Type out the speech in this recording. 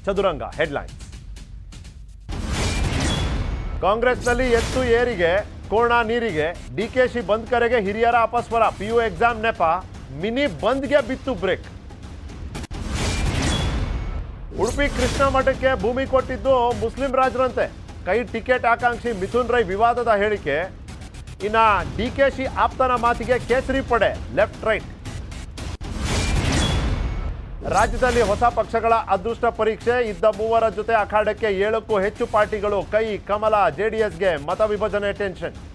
ಚದುರಂಗ headlines ಕಾಂಗ್ರೆಸ್ನಲ್ಲಿ ಎತ್ತು ಏರಿಗೆ ಕೋಣ ನೀರಿಗೆ ಡಿಕೆಶಿ ಬಂದ್ ಕರೆಗೆ ಹಿರಿಯರ ಅಪಸ್ವರ ಪಿಯು ಎಕ್ಸಾಮ್ ನೆಪ ಮಿನಿ ಬಂದ್ಗೆ ಬಿತ್ತು ಬ್ರೇಕ್ ಉಡುಪಿ ಕೃಷ್ಣ ಮಠಕ್ಕೆ ಭೂಮಿ ಕೊಟ್ಟಿದ್ದು ಮುಸ್ಲಿಂ ರಾಜರಂತೆ ಕೈ ಟಿಕೆಟ್ ಆಕಾಂಕ್ಷಿ ಮಿಥುನ್ ರೈ ವಿವಾದದ ಹೇಳಿಕೆ ಇನ್ನ ಡಿಕೆಶಿ ಆಪ್ತನ ಮಾತಿಗೆ ಕೇಸರಿ ಪಡೆ ಲೆಫ್ಟ್ ರೈಟ್ ರಾಜ್ಯದಲ್ಲಿ ಹೊಸ ಪಕ್ಷಗಳ ಅದೃಷ್ಟ ಪರೀಕ್ಷೆ ಇದ್ದ ಮೂವರ ಜೊತೆ ಅಖಾಡಕ್ಕೆ ಏಳಕ್ಕೂ ಹೆಚ್ಚು ಪಾರ್ಟಿಗಳು ಕೈ ಕಮಲ ಜೆಡಿಎಸ್ಗೆ ಮತ ವಿಭಜನೆ ಟೆನ್ಷನ್